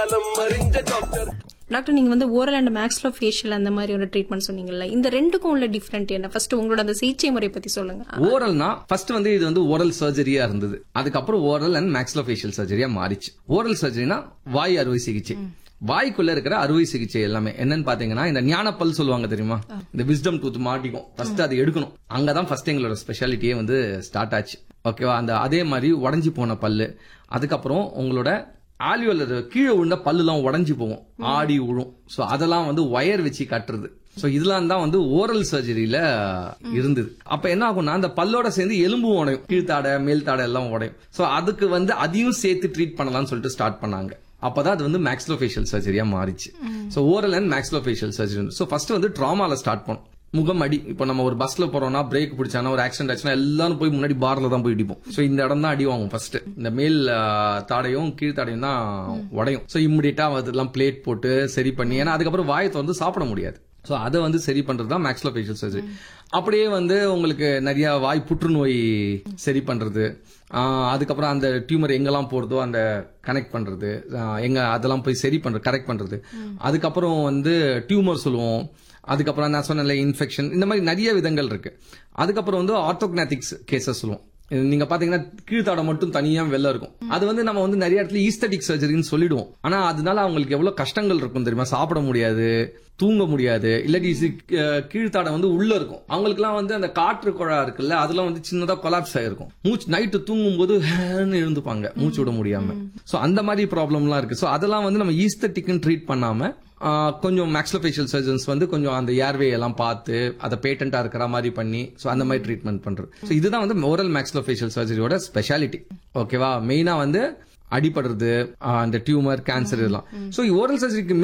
doctor நீங்க வந்து oral and மேக்ஸ்லோ facial அந்த மாதிரி ஒரு ட்ரீட்மெண்ட் சொன்னீங்கல்ல இந்த ரெண்டுக்கும் உள்ள டிஃபரெண்ட் என்ன ஃபர்ஸ்ட் உங்களோட அந்த சிகிச்சை முறை பத்தி சொல்லுங்க ஓரல்னா ஃபர்ஸ்ட் வந்து இது வந்து ஓரல் சர்ஜரியா இருந்தது அதுக்கப்புறம் ஓரல் அண்ட் மேக்ஸ்லோஃபேஷியல் சர்ஜரியா மாறிச்சு ஓரல் சர்ஜரினா வாய் அறுவை சிகிச்சை வாய்க்குள்ள இருக்கிற அறுவை சிகிச்சை எல்லாமே என்னன்னு பாத்தீங்கன்னா இந்த ஞானப்பல் சொல்லுவாங்க தெரியுமா இந்த விஸ்டம் டூத் மாட்டிக்கும் ஃபர்ஸ்ட் அதை எடுக்கணும் அங்கதான் ஃபர்ஸ்ட் எங்களோட ஸ்பெஷாலிட்டியே வந்து ஸ்டார்ட் ஆச்சு ஓகேவா அந்த அதே மாதிரி உடஞ்சி போன பல்லு அதுக்கப்புறம் உங்களோட ஆலியோல கீழே விழுந்த பல்லுலாம் உடஞ்சி போகும் ஆடி விழும் சோ அதெல்லாம் வந்து ஒயர் வச்சு கட்டுறது சோ இதெல்லாம் தான் வந்து ஓரல் சர்ஜரியில இருந்தது அப்ப என்ன ஆகும்னா அந்த பல்லோட சேர்ந்து எலும்பு உடையும் கீழ்த்தாடை மேல் தாடை எல்லாம் உடையும் சோ அதுக்கு வந்து அதையும் சேர்த்து ட்ரீட் பண்ணலாம்னு சொல்லிட்டு ஸ்டார்ட் பண்ணாங்க அப்பதான் அது வந்து மேக்ஸ்லோஃபேஷியல் சர்ஜரியா மாறிச்சு so oral and maxillofacial surgery so first வந்து ட்ராமால ஸ்டார்ட் பண்ணோம் முகம் அடி இப்போ நம்ம ஒரு பஸ்ல போறோம்னா பிரேக் பிடிச்சானா ஒரு ஆக்சிடென்ட் ஆச்சுன்னா எல்லாரும் போய் முன்னாடி பார்ல தான் போய் இடிப்போம் சோ இந்த இடம் தான் அடி வாங்கும் ஃபர்ஸ்ட் இந்த மேல் ஆ, தாடையும் கீழ் தாடையும் தான் உடையும் சோ இம்மிடியட்டா அதெல்லாம் பிளேட் போட்டு சரி பண்ணி ஏன்னா அதுக்கப்புறம் வாயத்தை வந்து சாப்பிட முடியாது சோ அதை வந்து சரி பண்றது தான் மேக்ஸ்லோஃபேஷியல் சர்ஜரி அப்படியே வந்து உங்களுக்கு நிறைய வாய் புற்றுநோய் சரி பண்றது ஆஹ் அதுக்கப்புறம் அந்த டியூமர் எங்கெல்லாம் போறதோ அந்த கனெக்ட் பண்றது ஆஹ் எங்க அதெல்லாம் போய் சரி பண்றது கரெக்ட் பண்றது அதுக்கப்புறம் வந்து டியூமர் சொல்லுவோம் அதுக்கப்புறம் நான் சொன்னல இன்ஃபெக்ஷன் இந்த மாதிரி நிறைய விதங்கள் இருக்கு அதுக்கப்புறம் வந்து ஆர்த்தோக்னாட்டிக்ஸ் கேசஸ் சொல்லுவோம் இது நீங்க பாத்தீங்கன்னா கீழ்த்தாடை மட்டும் தனியா வெளில இருக்கும் அது வந்து நம்ம வந்து நிறைய இடத்துல ஈஸ்தட்டிக் சர்ஜரின்னு சொல்லிடுவோம் ஆனா அதனால அவங்களுக்கு எவ்வளவு கஷ்டங்கள் இருக்கும் தெரியுமா சாப்பிட முடியாது தூங்க முடியாது இல்லாட்டி சி- அஹ் கீழ்த்தாடை வந்து உள்ள இருக்கும் அவங்களுக்குலாம் வந்து அந்த காற்று குழா இருக்குல்ல அதெல்லாம் வந்து சின்னதா கொலாப்ஸ் ஆயிருக்கும் மூச்சு நைட்டு தூங்கும் போது ஹேன்னு எழுந்துப்பாங்க மூச்சு விட முடியாம சோ அந்த மாதிரி ப்ராப்ளம்லாம் இருக்கு சோ அதெல்லாம் வந்து நம்ம ஈஸ்தட்டிக்னு ட்ரீட் பண்ணாம ஆஹ் கொஞ்சம் மேக்ஸ்லோஃபேஷியல் சர்ஜன்ஸ் வந்து கொஞ்சம் அந்த ஏர்வே எல்லாம் பார்த்து அதை பேட்டண்டா இருக்கிற மாதிரி பண்ணி சோ அந்த மாதிரி ட்ரீட்மெண்ட் பண்றது சோ இதுதான் வந்து ஓரல் மேக்ஸ்லோஃபேஷியல் சர்ஜரியோட ஸ்பெஷாலிட்டி ஓகேவா மெயினா வந்து அடிபடுறது ஆஹ் அந்த டியூமர் கேன்சர் இதெல்லாம் சோ ஓரல் சர்ஜரிக்கு